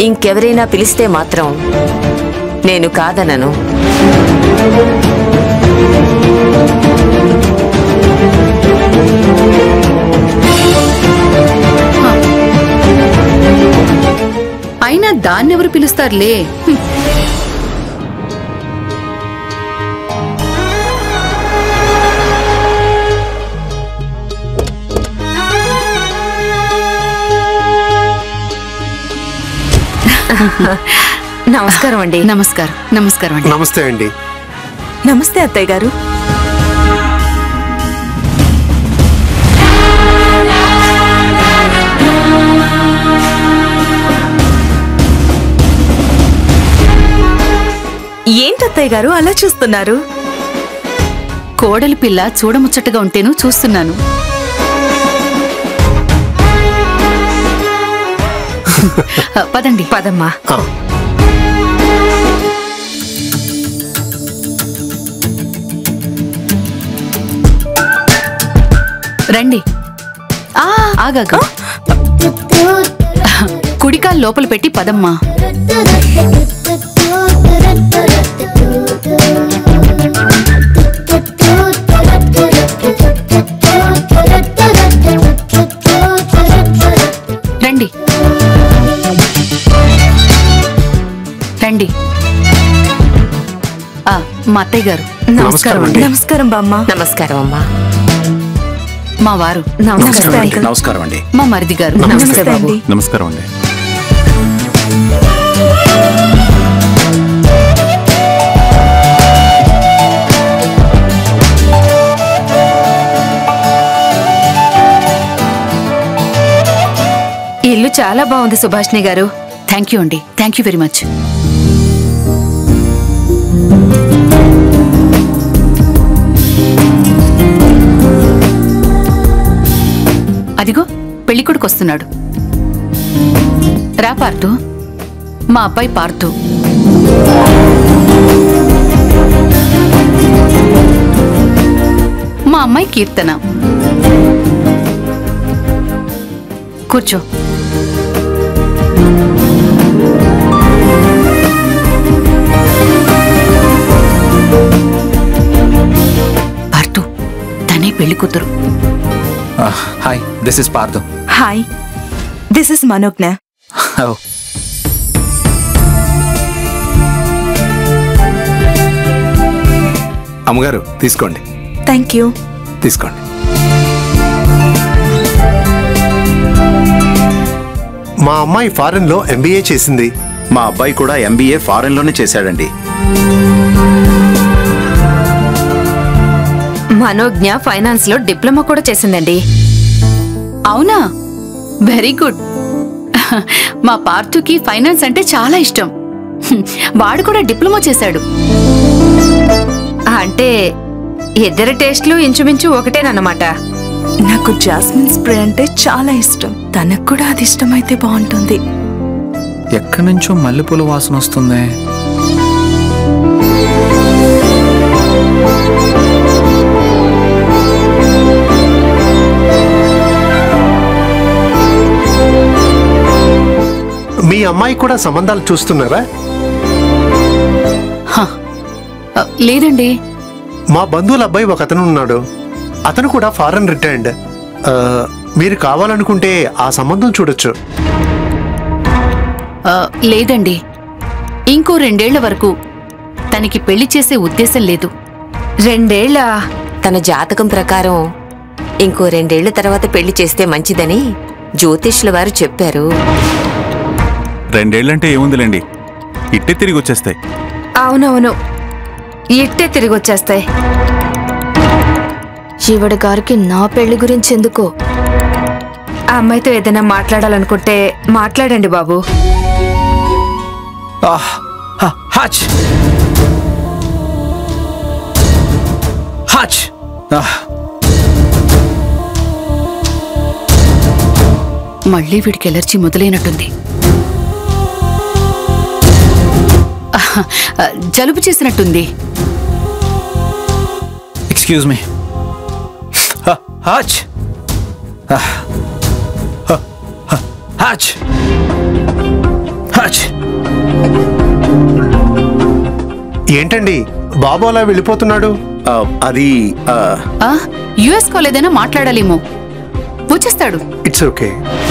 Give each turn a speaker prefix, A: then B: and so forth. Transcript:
A: ఇంకెవరైనా పిలిస్తే మాత్రం నేను కాదనను
B: అయినా దాన్నెవరు పిలుస్తారులే హ్మ్.
A: నమస్కారం అండి
B: నమస్కారం నమస్కారం అండి
C: నమస్తే అండి
D: నమస్తే అత్తయ్య గారు ఏంటత్తయ్య గారు అలా చూస్తున్నారు
B: కోడలి పిల్ల చూడముచ్చటగా ఉంటేను చూస్తున్నాను పదండి
A: పదమ్మా
C: ఆ,
B: రండి ఆ ఆగాగా కుడికాలు లోపల పెట్టి పదమ్మా రండి రండి ఆ, మా అత్తయ్య గారు
C: నమస్కారం అండి
D: నమస్కారం బామ్మ
A: నమస్కారం అమ్మా
B: మా వారు
D: నమస్తే అంకుల్
E: నమస్కారం అండి
B: మా మరిది గారు
D: నమస్తే అండి
E: నమస్కారం అండి
A: ఈ ఇల్లు చాలా బాగుంది సుభాష్ని గారు
B: థ్యాంక్ యూ అండి థ్యాంక్ యూ వెరీ మచ్ అదిగో పెళ్ళికొడుకు వస్తున్నాడు రా పార్తు మా అబ్బాయి పార్తు మా అమ్మాయి కీర్తన కూర్చో పార్తు తనే పెళ్లి కూతురు
E: hi this is Parthu
D: hi this is Manogna
C: అమ్మగారు తీసుకోండి
D: థ్యాంక్ యూ
C: తీసుకోండి మా అమ్మాయి ఫారెన్ లో ఎంబీఏ చేసింది
E: మా అబ్బాయి కూడా ఎంబీఏ ఫారెన్ లోనే చేశాడండి
A: మనోజ్ఞ ఫైనాన్స్ లో డిప్లొమా కూడా చేసిందండి
B: అవునా వెరీ గుడ్ మా పార్థుకి ఫైనాన్స్ అంటే చాలా ఇష్టం హ్మ్, వాడు కూడా డిప్లొమా చేశాడు
A: అంటే ఇద్దరి టేస్ట్లు ఇంచుమించు ఒకటేనన్నమాట
D: నాకు జాస్మిన్ స్ప్రే అంటే చాలా ఇష్టం తనకు కూడా అది ఇష్టమైతే బాగుంటుంది
E: ఎక్కడి నుంచో మల్లెపూల వాసన వస్తుంది
C: మీ అమ్మాయి కూడా సంబంధాలు చూస్తున్నారా
B: హ, ఆ, లేదండి
C: మా బంధువుల అబ్బాయి ఒక అతను ఉన్నాడు అతను కూడా ఫారెన్ రిటైర్డ్ మీరు కావాలనుకుంటే ఆ సంబంధం చూడొచ్చు
B: ఆ, లేదండి ఇంకో రెండేళ్ల వరకు తనకి పెళ్లి చేసే ఉద్దేశం లేదు
A: రెండేళ్ల తన జాతకం ప్రకారం ఇంకో రెండేళ్ల తర్వాత పెళ్లి చేస్తే మంచిదని జ్యోతిష్యుల వారు చెప్పారు
F: రెండేళ్లంటే ఏముందిలేండి ఇట్టే తిరిగి వచ్చేస్తాయి
A: అవునవును ఇట్టే తిరిగి వచ్చేస్తాయి
G: ఈవిడ గారికి నా పెళ్లి గురించి ఎందుకో
A: ఆ అమ్మాయితో ఏదైనా మాట్లాడాలనుకుంటే మాట్లాడండి బాబు
E: హచ్ హచ్
B: మళ్ళీ వీడికి ఎలర్జీ మొదలైనట్టుంది ఆహ్, ఆ, జలుబు చేసినట్టుంది
E: ఎక్స్క్యూజ్ మీ హచ్ హచ్ అచ్!
C: ఏంటండి బాబు అలా వెళ్ళిపోతున్నాడు
E: ఆ, అది ఆ,
B: యుఎస్ కాల్ ఏదైనా మాట్లాడాలేమో వచ్చేస్తాడు
C: ఇట్స్ ఓకే